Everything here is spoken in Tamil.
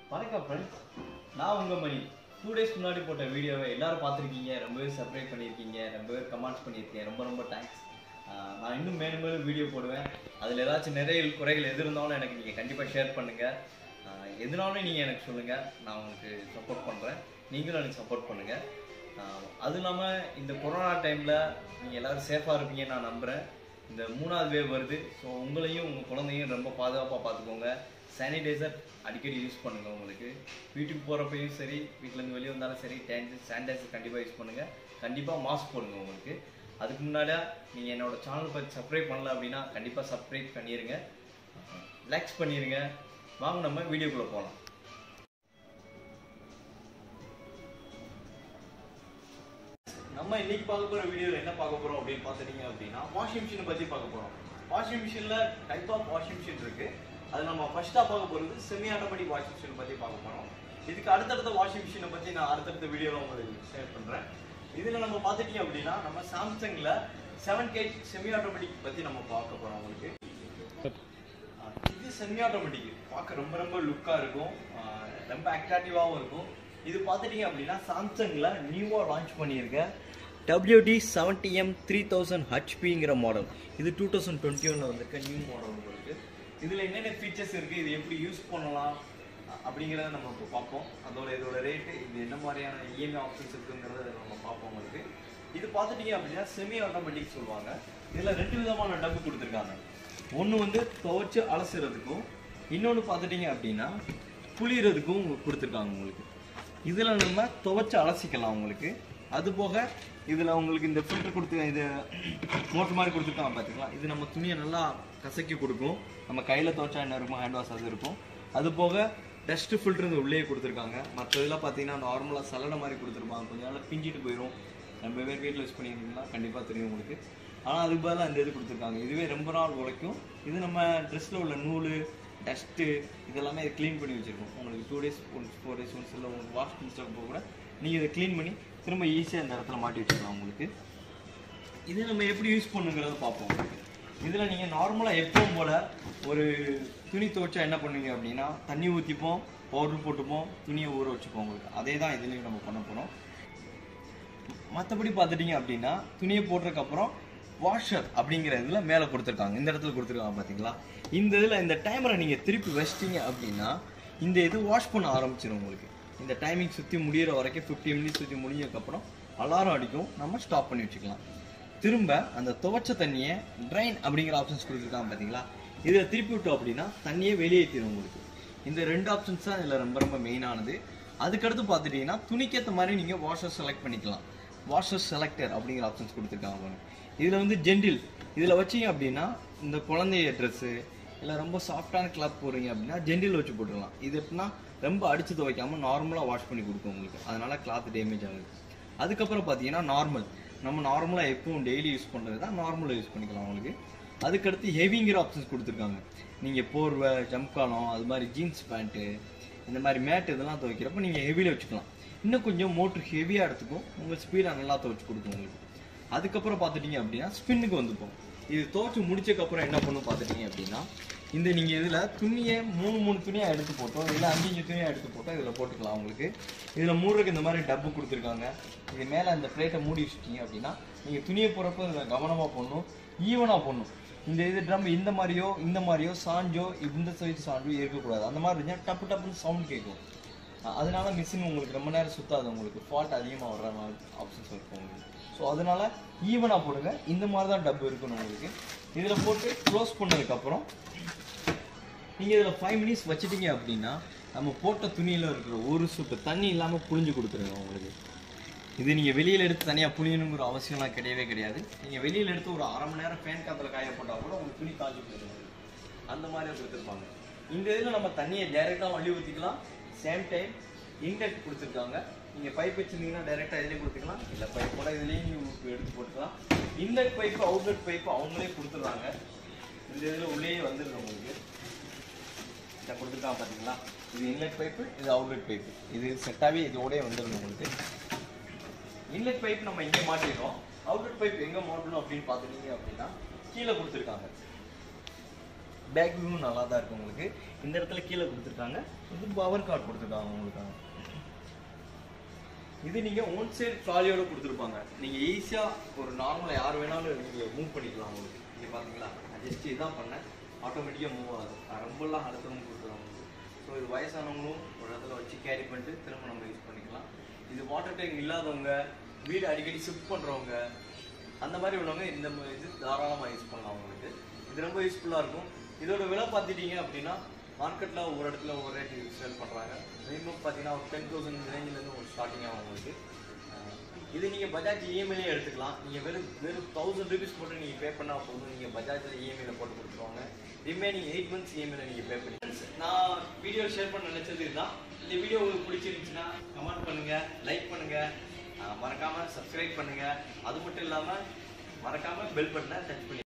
வணக்கம் ஃப்ரெண்ட்ஸ் நான் உங்கள் மணி டூ டேஸ் முன்னாடி போட்ட வீடியோவை எல்லாரும் பார்த்துருக்கீங்க ரொம்பவே சப்ஸ்கிரைப் பண்ணியிருக்கீங்க ரொம்பவே கமெண்ட்ஸ் பண்ணியிருக்கீங்க ரொம்ப ரொம்ப தேங்க்ஸ் நான் இன்னும் மேலும் மேலும் வீடியோ போடுவேன் அதில் ஏதாச்சும் நிறைய குறைகள் எது இருந்தாலும் எனக்கு நீங்கள் கண்டிப்பாக ஷேர் பண்ணுங்கள் எதுனாலும் நீங்கள் எனக்கு சொல்லுங்கள் நான் உங்களுக்கு சப்போர்ட் பண்ணுறேன் நீங்களும் எனக்கு சப்போர்ட் பண்ணுங்கள் அதுவும் இல்லாமல் இந்த கொரோனா டைமில் நீங்கள் எல்லோரும் சேஃபாக இருப்பீங்கன்னு நான் நம்புகிறேன் இந்த மூணாவது வேவ் வருது ஸோ உங்களையும் உங்கள் குழந்தையும் ரொம்ப பாதுகாப்பாக பார்த்துக்கோங்க சானிடைசர் அடிக்கடி யூஸ் பண்ணுங்கள் உங்களுக்கு வீட்டுக்கு போகிறப்பையும் சரி வீட்டிலேருந்து வெளியே வந்தாலும் சரி சானிடைசர் கண்டிப்பாக யூஸ் பண்ணுங்கள் கண்டிப்பாக மாஸ்க் போடுங்க உங்களுக்கு அதுக்கு முன்னாடியே நீங்கள் என்னோட சேனல் பற்றி சப்ஸ்கிரைப் பண்ணல அப்படின்னா கண்டிப்பாக சப்ஸ்கிரைப் பண்ணிடுங்க லைக்ஸ் பண்ணிடுங்க வாங்க நம்ம வீடியோக்குள்ளே போகலாம் நம்ம இன்னைக்கு பார்க்க போற வீடியோல என்ன பார்க்க போறோம் அப்படின்னு பார்த்துட்டீங்க அப்படின்னா வாஷிங் மிஷினை பத்தி பார்க்க போறோம் வாஷிங் மிஷின்ல டைப் ஆஃப் வாஷிங் மிஷின் இருக்கு அது நம்ம ஃபர்ஸ்டா பார்க்க போறது செமி ஆட்டோமேட்டிக் வாஷிங் மிஷின் பத்தி பார்க்க போறோம் இதுக்கு அடுத்தடுத்த வாஷிங் மிஷினை பத்தி நான் அடுத்தடுத்த வீடியோல உங்களுக்கு ஷேர் பண்றேன் இதுல நம்ம பார்த்துட்டீங்க அப்படின்னா நம்ம சாம்சங்ல செவன் கே செமி ஆட்டோமேட்டிக் பத்தி நம்ம பார்க்க போறோம் உங்களுக்கு ஆஹ் இது செமி ஆட்டோமேட்டிக் பார்க்க ரொம்ப ரொம்ப லுக்காக இருக்கும் ஆஹ் ரொம்ப அட்ராக்டிவாகவும் இருக்கும் இது பார்த்துட்டீங்க அப்படின்னா சாம்சங்கில் நியூவாக லான்ச் பண்ணியிருக்க WD seventy M three thousand ஹெச்பிங்கிற மாடல் இது டூ தௌசண்ட் டுவெண்ட்டி ஒனில் வந்திருக்க நியூ மாடல் உங்களுக்கு இதில் என்னென்ன ஃபீச்சர்ஸ் இருக்குது இது எப்படி யூஸ் பண்ணலாம் அ- அப்படிங்கிறத நம்ம இப்போ பார்ப்போம் அதோட இதோட ரேட்டு இது என்ன மாதிரியான இஎம்ஐ ஆப்ஷன்ஸ் இருக்குங்கிறத நம்ம பார்ப்போம் உங்களுக்கு இது பார்த்துட்டீங்க அப்படின்னா செமி ஆட்டோமேட்டிக் சொல்லுவாங்க இதில் ரெண்டு விதமான டப்பு கொடுத்துருக்காங்க ஒன்று வந்து துவைச்சு அலசுறதுக்கும் இன்னொன்று பார்த்துட்டீங்க அப்படின்னா புளியறதுக்கும் கொடுத்துருக்காங்க உங்களுக்கு இதில் நம்ம துவைச்சு அலசிக்கலாம் உங்களுக்கு அது போக இதில் உங்களுக்கு இந்த ஃபில்டர் கொடுத்து இது மோட்டர் மாதிரி கொடுத்துருக்காங்க பார்த்தீங்களா இது நம்ம துணியை நல்லா கசக்கி கொடுக்கும் நம்ம கையில் துவைச்சா என்ன இருக்கும் ஹேண்ட் வாஷ் அது இருக்கும் அது போக டஸ்ட் ஃபில்டர் இந்த உள்ளே கொடுத்துருக்காங்க மற்ற இதெல்லாம் பார்த்தீங்கன்னா நார்மலாக சலடை மாதிரி கொடுத்துருப்பாங்க கொஞ்ச நாள் பிஞ்சிட்டு போயிடும் நம்ம பேர் வீட்டில் யூஸ் பண்ணியிருந்தீங்கன்னா கண்டிப்பாக தெரியும் உங்களுக்கு ஆனால் அதுக்கு பதிலாக அந்த இது கொடுத்துருக்காங்க இதுவே ரொம்ப நாள் உழைக்கும் இது நம்ம ட்ரெஸ்ஸில் உள்ள நூல் டஸ்ட்டு இதெல்லாமே இதை க்ளீன் பண்ணி வச்சுருக்கோம் உங்களுக்கு two days once four days once இல்லை உங்களுக்கு வாஷ் பண்ணி போக கூட நீங்கள் இதை க்ளீன் பண்ணி திரும்ப ஈஸியாக இந்த இடத்துல மாட்டி வச்சுக்கலாம் உங்களுக்கு இது நம்ம எப்படி யூஸ் பண்ணுங்கிறத பார்ப்போம் இதில் நீங்கள் நார்மலாக எப்பவும் போல் ஒரு துணி துவைச்சா என்ன பண்ணுவீங்க அப்படின்னா தண்ணி ஊற்றிப்போம் பவுடர் போட்டுப்போம் துணியை ஊற வச்சுப்போம் உங்களுக்கு அதே தான் இதுலேயும் நம்ம பண்ண போகிறோம் மற்றபடி பார்த்துட்டீங்க அப்படின்னா துணியை போட்டதுக்கப்புறம் வாஷர் அப்படிங்கிற இதில் மேலே கொடுத்துருக்காங்க இந்த இடத்துல கொடுத்துருக்காங்க பார்த்தீங்களா இந்த இதில் இந்த டைமரை நீங்கள் திருப்பி வச்சிட்டீங்க அப்படின்னா இந்த இது வாஷ் பண்ண ஆரம்பிச்சிடும் உங்களுக்கு இந்த டைமிங் சுற்றி முடியிற வரைக்கும் ஃபிஃப்டி மினிட்ஸ் சுற்றி முடிஞ்சதுக்கப்புறம் அலாரம் அடிக்கும் நம்ம ஸ்டாப் பண்ணி வச்சுக்கலாம் திரும்ப அந்த துவைச்ச தண்ணியை ட்ரைன் அப்படிங்கிற ஆப்ஷன்ஸ் கொடுத்துருக்காங்க பார்த்தீங்களா இதில் திருப்பி விட்டோம் அப்படின்னா தண்ணியை வெளியேற்றிடும் உங்களுக்கு இந்த ரெண்டு ஆப்ஷன்ஸ் தான் இதில் ரொம்ப ரொம்ப மெயினானது அதுக்கடுத்து பார்த்துட்டீங்கன்னா துணிக்கேற்ற மாதிரி நீங்கள் வாஷர் செலக்ட் பண்ணிக்கலாம் வாஷர் செலக்டர் அப்படிங்கிற ஆப்ஷன்ஸ் கொடுத்துருக்காங்க பாருங்க இதில் வந்து ஜென்டில் இதில் வச்சீங்க அப்படின்னா இந்த குழந்தைய ட்ரெஸ்ஸு இல்லை ரொம்ப சாஃப்டான கிளாத் போடுறீங்க அப்படின்னா ஜென்டில் வச்சு போட்டுடலாம் இது எப்படின்னா ரொம்ப அடிச்சு துவைக்காம நார்மலாக வாஷ் பண்ணி கொடுக்கும் உங்களுக்கு அதனால கிளாத் டேமேஜ் ஆகுது அதுக்கப்புறம் பார்த்தீங்கன்னா நார்மல் நம்ம நார்மலாக எப்பவும் டெய்லி யூஸ் பண்ணுறது தான் நார்மலாக யூஸ் பண்ணிக்கலாம் உங்களுக்கு அதுக்கடுத்து ஹெவிங்கிற ஆப்ஷன்ஸ் கொடுத்துருக்காங்க நீங்கள் போர்வை ஜம்காலம் அது மாதிரி ஜீன்ஸ் பேண்ட்டு இந்த மாதிரி மேட் இதெல்லாம் துவைக்கிறப்ப நீங்கள் ஹெவியில் வச்சுக்கலாம் இன்னும் கொஞ்சம் மோட்ரு ஹெவியாக எடுத்துக்கும் உங்கள் ஸ்பீடாக நல்லா துவைச்சு கொடுக்கும் உங்களுக்கு அதுக்கப்புறம் பார்த்துட்டீங்க அப்படின்னா ஸ்பின்னுக்கு வந்துப்போம் இது துவைச்சு முடிச்சக்கப்புறம் என்ன பண்ணும் பார்த்துட்டீங்க அப்படின்னா இந்த நீங்கள் இதில் துணியை மூணு மூணு துணியாக எடுத்து போட்டோம் இல்லை அஞ்சு அஞ்சு துணியாக எடுத்து போட்டோம் இதில் போட்டுக்கலாம் உங்களுக்கு இதில் மூடுறதுக்கு இந்த மாதிரி டப்பு கொடுத்துருக்காங்க இது மேலே அந்த பிளேட்டை மூடி வச்சிட்டீங்க அப்படின்னா நீங்கள் துணியை போடுறப்ப இதில் கவனமாக போடணும் ஈவனாக போடணும் இந்த இது ட்ரம் இந்த மாதிரியோ இந்த மாதிரியோ சாஞ்சோ இந்த சைடு சாஞ்சோ இருக்கக்கூடாது அந்த மாதிரி இருந்துச்சுன்னா டப்பு டப்புன்னு சவுண்ட் கேட்கும் அஹ் அதனால மிஷின் உங்களுக்கு ரொம்ப நேரம் சுத்தாது உங்களுக்கு ஃபால்ட் அதிகமாக வர்ற மாதிரி ஆப்ஷன்ஸ் இருக்கும் உங்களுக்கு ஸோ அதனால ஈவனாக போடுங்க இந்த மாதிரி தான் டப்பு இருக்கணும் உங்களுக்கு இதில் போட்டு க்ளோஸ் பண்ணதுக்கப்புறம் நீங்கள் இதில் ஃபைவ் மினிட்ஸ் வச்சிட்டீங்க அப்படின்னா நம்ம போட்ட துணியில் இருக்கிற ஒரு சொட்டு தண்ணி இல்லாமல் புழிஞ்சு கொடுத்துருங்க உங்களுக்கு இது நீங்கள் வெளியில் எடுத்து தனியாக புளியணுங்கிற அவசியம்லாம் கிடையவே கிடையாது நீங்கள் வெளியில் எடுத்து ஒரு அரை மணி நேரம் ஃபேன் காற்றுல காய போட்டால் கூட உங்களுக்கு துணி காஞ்சி போயிடும் அந்த மாதிரி கொடுத்துருப்பாங்க இந்த இதில் நம்ம தண்ணியை டைரெக்டாக வழி ஊற்றிக்கலாம் சேம் டைம் இன்டெக்ட் கொடுத்துருக்காங்க நீங்கள் பைப் வச்சிருந்தீங்கன்னா டைரெக்டாக இதிலே கொடுத்துக்கலாம் இல்லை பைப்போட இதுலேயும் நீங்கள் எடுத்து போட்டுக்கலாம் இன்லெட் பைப்பு அவுட்லெட் பைப்பு அவங்களே கொடுத்துட்றாங்க இந்த இதில் உள்ளேயே வந்துருது உங்களுக்கு இதை கொடுத்துருக்காங்க பார்த்தீங்களா இது இன்லெட் பைப்பு இது அவுட்லெட் பைப்பு இது செட்டாகவே இதோடய வந்துடும் உங்களுக்கு இன்லெட் பைப் நம்ம இங்கே மாட்டிடுறோம் அவுட்லெட் பைப் எங்கே மாட்டணும் அப்படின்னு பார்த்துட்டீங்க அப்படின்னா கீழே கொடுத்துருக்காங்க பேக் வியூவும் நல்லா தான் இருக்கும் உங்களுக்கு இந்த இடத்துல கீழே கொடுத்துருக்காங்க இது பவர் கார்டு கொடுத்துருக்காங்க உங்களுக்கு இது நீங்க ஒன் சைடு ட்ராலியோட கொடுத்துருப்பாங்க நீங்க ஈஸியா ஒரு நார்மலா யார் வேணாலும் நீங்க மூவ் பண்ணிக்கலாம் உங்களுக்கு இங்க பாத்தீங்களா ஜஸ்ட் இதான் பண்ணேன் ஆட்டோமேட்டிக்கா மூவ் ஆகுது நான் ரொம்பலாம் அழுத்தமும் கொடுத்துருவாங்க ஸோ இது வயசானவங்களும் ஒரு இடத்துல வச்சு கேரி பண்ணிட்டு திரும்ப நம்ம யூஸ் பண்ணிக்கலாம் இது வாட்டர் டேங்க் இல்லாதவங்க வீடு அடிக்கடி ஷிஃப்ட் பண்றவங்க அந்த மாதிரி உள்ளவங்க இந்த ம- இது தாராளமாக யூஸ் பண்ணலாம் உங்களுக்கு இது ரொம்ப யூஸ்ஃபுல்லாக இருக்கும் இதோட விலை பார்த்துட்டீங்க அப்படின்னா மார்க்கெட்டில் ஒவ்வொரு இடத்துல ஒவ்வொரு ரேட்டு சேல் பண்ணுறாங்க மினிமம் பார்த்தீங்கன்னா ஒரு டென் தௌசண்ட் ரேஞ்சிலேருந்து ஒரு ஸ்டார்டிங் ஆகும் உங்களுக்கு அஹ் இது நீங்கள் பஜாஜ் இஎம்ஐலே எடுத்துக்கலாம் நீங்கள் வெறும் வெறும் தௌசண்ட் ருபீஸ் போட்டு நீங்கள் பே பண்ணால் போதும் நீங்கள் பஜாஜில் இஎம்ஐல போட்டு கொடுத்துருவாங்க ரிமைனிங் எயிட் மந்த்ஸ் இஎம்ஐல நீங்கள் பே பண்ணி நான் வீடியோ ஷேர் பண்ண நினைச்சது இதுதான் இந்த வீடியோ உங்களுக்கு பிடிச்சிருந்துச்சுன்னா கமெண்ட் பண்ணுங்க லைக் பண்ணுங்க அஹ் மறக்காம சப்ஸ்கிரைப் பண்ணுங்க அது மட்டும் இல்லாம மறக்காம பெல் பட்டனை டச் பண்ணி